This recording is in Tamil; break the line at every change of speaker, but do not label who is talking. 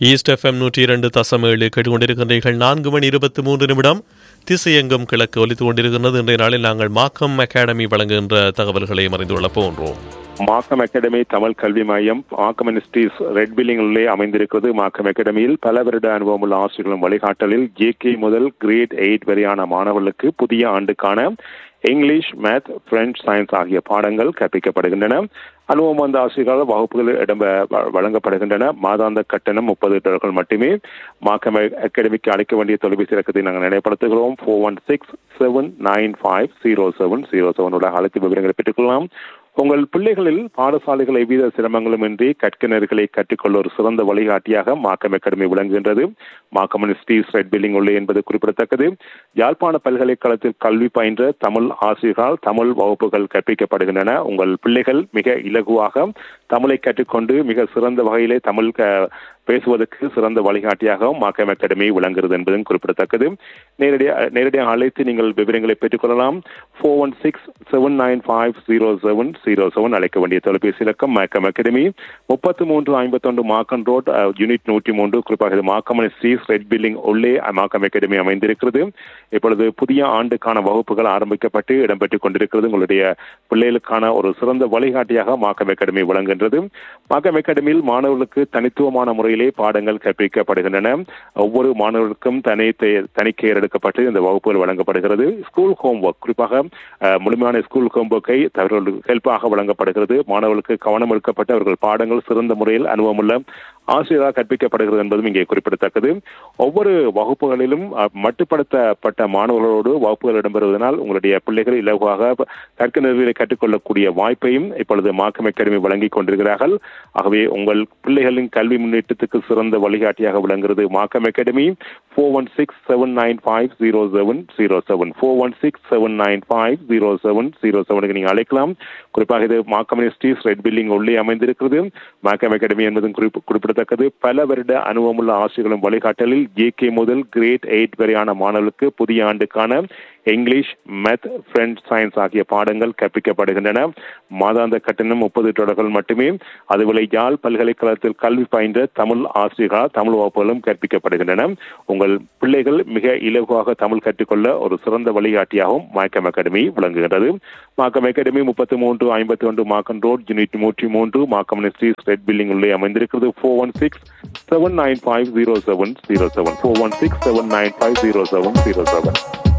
ஈஸ்ட் எஃப்எம் நூற்றி இரண்டு தசம் ஏழு கேட்டுக்கொண்டிருக்கின்றீர்கள் நான்கு மணி இருபத்தி மூன்று நிமிடம் திசையெங்கும் கிழக்கு ஒலித்துக் கொண்டிருக்கிறது இன்றைய நாளில் நாங்கள் மாக்கம் அகாடமி வழங்குகின்ற தகவல்களை அறிந்து கொள்ளப் போன்றோம்
மாக்கம் அகாடமி தமிழ் கல்வி மையம் மாக்கம் இன்ஸ்டிஸ் ரெட் பில்லிங்கிலே அமைந்திருக்கிறது மாக்கம் அகாடமியில் பல வருட அனுபவமுள்ள ஆசிரியர்களும் வழிகாட்டலில் ஜேகே முதல் கிரேட் எயிட் வரையான மாணவர்களுக்கு புதிய ஆண்டுக்கான இங்கிலீஷ் மேத் பிரெஞ்சு சயின்ஸ் ஆகிய பாடங்கள் கற்பிக்கப்படுகின்றன அனுபவம் வந்த ஆசிரியர்கள் வகுப்புகள் இடம் வழங்கப்படுகின்றன மாதாந்த கட்டணம் முப்பது டாலர்கள் மட்டுமே மாக்கம் அகாடமிக்கு அழைக்க வேண்டிய தொலைபேசி இலக்கத்தை நாங்கள் நினைப்படுத்துகிறோம் four one six seven nine five zero seven zero செவனோட அழைத்து விவரங்களை பெற்றுக்கொள்ளலாம் உங்கள் பிள்ளைகளில் பாடசாலைகள் எவ்வித சிரமங்களும் இன்றி கற்கிணர்களை கற்றுக்கொள்ள ஒரு சிறந்த வழிகாட்டியாக மாக்கம் அகாடமி விளங்குகின்றது மாக்கம் ஸ்டீஸ் ரெட் பில்லிங் உள்ளே என்பது குறிப்பிடத்தக்கது யாழ்ப்பாண பல்கலைக்கழகத்தில் கல்வி பயின்ற தமிழ் ஆசிரியர்களால் தமிழ் வகுப்புகள் கற்பிக்கப்படுகின்றன உங்கள் பிள்ளைகள் மிக இலகுவாக தமிழை கற்றுக்கொண்டு மிக சிறந்த வகையிலே தமிழ் பேசுவதற்கு சிறந்த வழிகாட்டியாகவும் மாக்கம் அகாடமி விளங்குகிறது என்பதும் குறிப்பிடத்தக்கது நேரடியாக நேரடியாக அழைத்து நீங்கள் விவரங்களை பெற்றுக்கொள்ளலாம் four one six seven nine five zero seven zero seven அழைக்க வேண்டிய தொலைபேசி இலக்கம் மாக்கம் அகாடமி முப்பத்தி மூன்று ஐம்பத்தொன்று மாக்கன் ரோட் யூனிட் நூற்றி மூன்று குறிப்பாக இது மாக்கம் ஸ்ரீஸ் ரெட் பில்டிங் உள்ளே மாக்கம் அகாடமி அமைந்திருக்கிறது இப்பொழுது புதிய ஆண்டுக்கான வகுப்புகள் ஆரம்பிக்கப்பட்டு இடம்பெற்றுக் கொண்டிருக்கிறது உங்களுடைய பிள்ளைகளுக்கான ஒரு சிறந்த வழிகாட்டியாக மாக்கம் அகாடமி விளங்குகின்றது மாக்கம் அகாடமியில் மாணவர்களுக்கு தனித்துவமான முறையிலே பாடங்கள் கற்பிக்கப்படுகின்றன ஒவ்வொரு மாணவர்களுக்கும் தனி தனிக்கையர் எடுக்கப்பட்டு இந்த வகுப்புகள் வழங்கப்படுகிறது ஸ்கூல் ஹோம்ஒர்க் குறிப்பாக முழுமையான ஸ்கூல் ஹோம்ஒர்க்கை அவர்களுக்கு ஹெல்ப்பாக வழங்கப்படுகிறது மாணவர்களுக்கு கவனம் எடுக்கப்பட்டு அவர்கள் பாடங்கள் சிறந்த முறையில் அனுபவமுள்ள ஆசிரியராக கற்பிக்கப்படுகிறது என்பதும் இங்கே குறிப்பிடத்தக்கது ஒவ்வொரு வகுப்புகளிலும் மட்டுப்படுத்தப்பட்ட மாணவர்களோடு வகுப்புகள் இடம்பெறுவதனால் உங்களுடைய பிள்ளைகள் இலகுவாக கற்க நிறுவனை கற்றுக்கொள்ளக்கூடிய வாய்ப்பையும் இப்பொழுது மாக்கம் அகாடமி வழங்கிக் கொண்டிருக்கிறார்கள் ஆகவே உங்கள் பிள்ளைகளின் கல்வி முன்னேற்றத்துக்கு சிறந்த வழிகாட்டியாக விளங்குகிறது Makkam academy four one six seven nine five zero seven zero seven four one six seven nine five zero seven zero செவனுக்கு நீங்கள் அழைக்கலாம் குறிப்பாக இது மாக்கம் யூனிவர்சிட்டிஸ் ரெட் பில்டிங் உள்ளே அமைந்திருக்கிறது மாக்கம் அகாடமி என்பதும் குறிப்பிடத்தக்கது பல வருட அனுபவமுள்ள ஆசிரியர்களும் வழிகாட்டலில் ஜேகே முதல் கிரேட் எயிட் வரையான மாணவர்களுக்கு புதிய ஆண்டுக்கான இங்கிலீஷ் மேத் பிரெஞ்ச் சயின்ஸ் ஆகிய பாடங்கள் கற்பிக்கப்படுகின்றன மாதாந்த கட்டணம் முப்பது டாலர்கள் மட்டுமே அதுபோல யாழ் பல்கலைக்கழகத்தில் கல்வி பயின்ற தமிழ் ஆசிரியர்களால் தமிழ் வகுப்புகளும் கற்பிக்கப்படுகின்றன உங்கள் பிள்ளைகள் மிக இலகுவாக தமிழ் கற்றுக்கொள்ள ஒரு சிறந்த வழிகாட்டியாகவும் மாக்கம் அகாடமி விளங்குகிறது மாக்கம் அகாடமி முப்பத்தி மூன்று ஐம்பத்தி ஒன்று மாக்கம் ரோட் யூனிட் நூற்றி மூன்று மாக்கம் ஸ்ட்ரீட் ரெட் பில்டிங் உள்ளே அமைந்திருக்கிறது four one six seven nine five zero seven zero seven four one six seven nine five zero seven zero seven